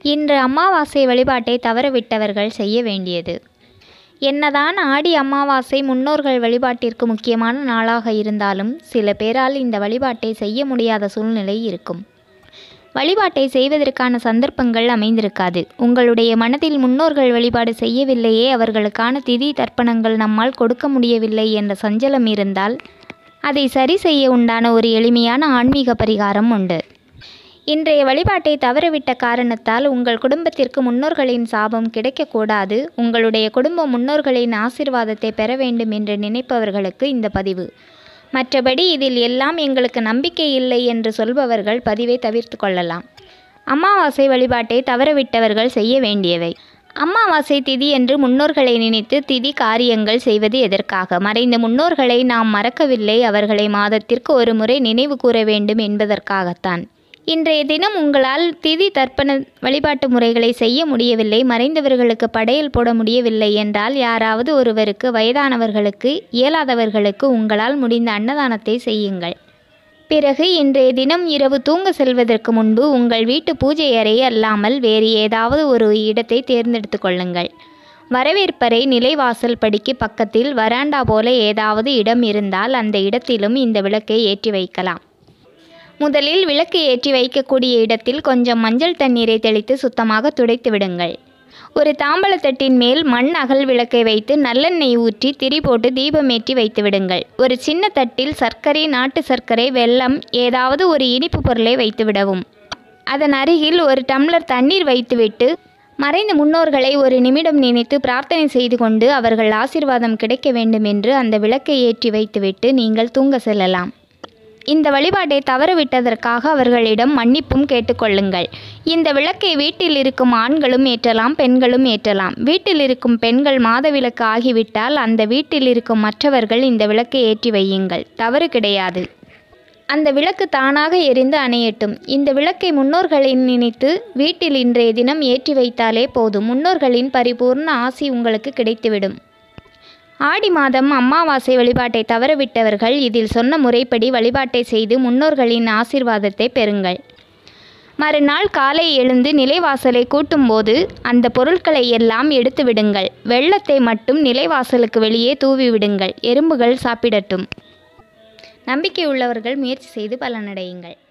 இன்று அமாவாசை வழிபாட்டை தவறவிட்டவர்கள் செய்ய வேண்டியது என்னதான் ஆடி அமாவாசை முன்னோர்கள் வழிபாட்டிற்கு முக்கியமான நாளாக இருந்தாலும் சில பேரால் இந்த வழிபாட்டை செய்ய முடியாத சூழ்நிலை இருக்கும் வழிபாட்டை செய்வதற்கான சந்தர்ப்பங்கள் அமைந்திருக்காது உங்களுடைய மனதில் முன்னோர்கள் வழிபாடு செய்யவில்லையே அவர்களுக்கான திதி தர்ப்பணங்கள் நம்மால் கொடுக்க முடியவில்லை என்ற சஞ்சலம் இருந்தால் அதை சரி செய்ய உண்டான ஒரு எளிமையான ஆன்மீக பரிகாரம் உண்டு இன்றைய வழிபாட்டை தவறவிட்ட காரணத்தால் உங்கள் குடும்பத்திற்கு முன்னோர்களின் சாபம் கிடைக்கக்கூடாது உங்களுடைய குடும்ப முன்னோர்களின் ஆசிர்வாதத்தை பெற வேண்டும் என்று நினைப்பவர்களுக்கு இந்த பதிவு மற்றபடி இதில் எல்லாம் எங்களுக்கு நம்பிக்கை இல்லை என்று சொல்பவர்கள் பதிவை தவிர்த்து கொள்ளலாம் அமாவாசை வழிபாட்டை தவறவிட்டவர்கள் செய்ய வேண்டியவை அமாவாசை திதி என்று முன்னோர்களை நினைத்து திதி காரியங்கள் செய்வது எதற்காக மறைந்த முன்னோர்களை நாம் மறக்கவில்லை அவர்களை மாதத்திற்கு ஒரு முறை நினைவு கூற வேண்டும் என்பதற்காகத்தான் இன்றைய தினம் உங்களால் திதி தர்ப்பண வழிபாட்டு முறைகளை செய்ய முடியவில்லை மறைந்தவர்களுக்கு படையல் போட முடியவில்லை என்றால் யாராவது ஒருவருக்கு வயதானவர்களுக்கு இயலாதவர்களுக்கு உங்களால் முடிந்த அன்னதானத்தை செய்யுங்கள் பிறகு இன்றைய தினம் இரவு தூங்க செல்வதற்கு முன்பு உங்கள் வீட்டு பூஜை அறை அல்லாமல் வேறு ஏதாவது ஒரு இடத்தை தேர்ந்தெடுத்து கொள்ளுங்கள் வரவேற்பறை நிலைவாசல் படிக்கு பக்கத்தில் வராண்டா போல ஏதாவது இடம் இருந்தால் அந்த இடத்திலும் இந்த விளக்கை ஏற்றி வைக்கலாம் முதலில் விளக்கு ஏற்றி வைக்கக்கூடிய இடத்தில் கொஞ்சம் மஞ்சள் தண்ணீரை தெளித்து சுத்தமாக துடைத்து விடுங்கள் ஒரு தாம்பலத்தட்டின் மேல் மண் அகல் விளக்கை வைத்து நல்லெண்ணெய் ஊற்றி திரி போட்டு தீபமேற்றி வைத்து விடுங்கள் ஒரு சின்ன தட்டில் சர்க்கரை நாட்டு சர்க்கரை வெல்லம் ஏதாவது ஒரு இனிப்பு பொருளை வைத்து விடவும் அதன் அருகில் ஒரு டம்ளர் தண்ணீர் வைத்துவிட்டு மறைந்த முன்னோர்களை ஒரு நிமிடம் நினைத்து பிரார்த்தனை செய்து கொண்டு அவர்கள் ஆசீர்வாதம் கிடைக்க வேண்டும் என்று அந்த விளக்கை ஏற்றி வைத்துவிட்டு நீங்கள் தூங்க செல்லலாம் இந்த வழிபாட்டை தவறவிட்டதற்காக அவர்களிடம் மன்னிப்பும் கேட்டுக்கொள்ளுங்கள் இந்த விளக்கை வீட்டில் இருக்கும் ஆண்களும் ஏற்றலாம் பெண்களும் ஏற்றலாம் வீட்டில் இருக்கும் பெண்கள் மாதவிலக்கு ஆகிவிட்டால் அந்த வீட்டில் இருக்கும் மற்றவர்கள் இந்த விளக்கை ஏற்றி வையுங்கள் தவறு கிடையாது அந்த விளக்கு தானாக எரிந்து அணையட்டும் இந்த விளக்கை முன்னோர்களின் நினைத்து வீட்டில் இன்றைய தினம் ஏற்றி வைத்தாலே போதும் முன்னோர்களின் பரிபூர்ண ஆசி உங்களுக்கு கிடைத்துவிடும் ஆடி மாதம் அமாவாசை வழிபாட்டை தவறவிட்டவர்கள் இதில் சொன்ன முறைப்படி வழிபாட்டை செய்து முன்னோர்களின் ஆசீர்வாதத்தை பெறுங்கள் மறுநாள் காலை எழுந்து நிலைவாசலை கூட்டும்போது அந்த பொருட்களை எல்லாம் எடுத்து விடுங்கள் வெள்ளத்தை மட்டும் நிலைவாசலுக்கு வெளியே தூவி விடுங்கள் எறும்புகள் சாப்பிடட்டும் நம்பிக்கை உள்ளவர்கள் முயற்சி செய்து பலனடையுங்கள்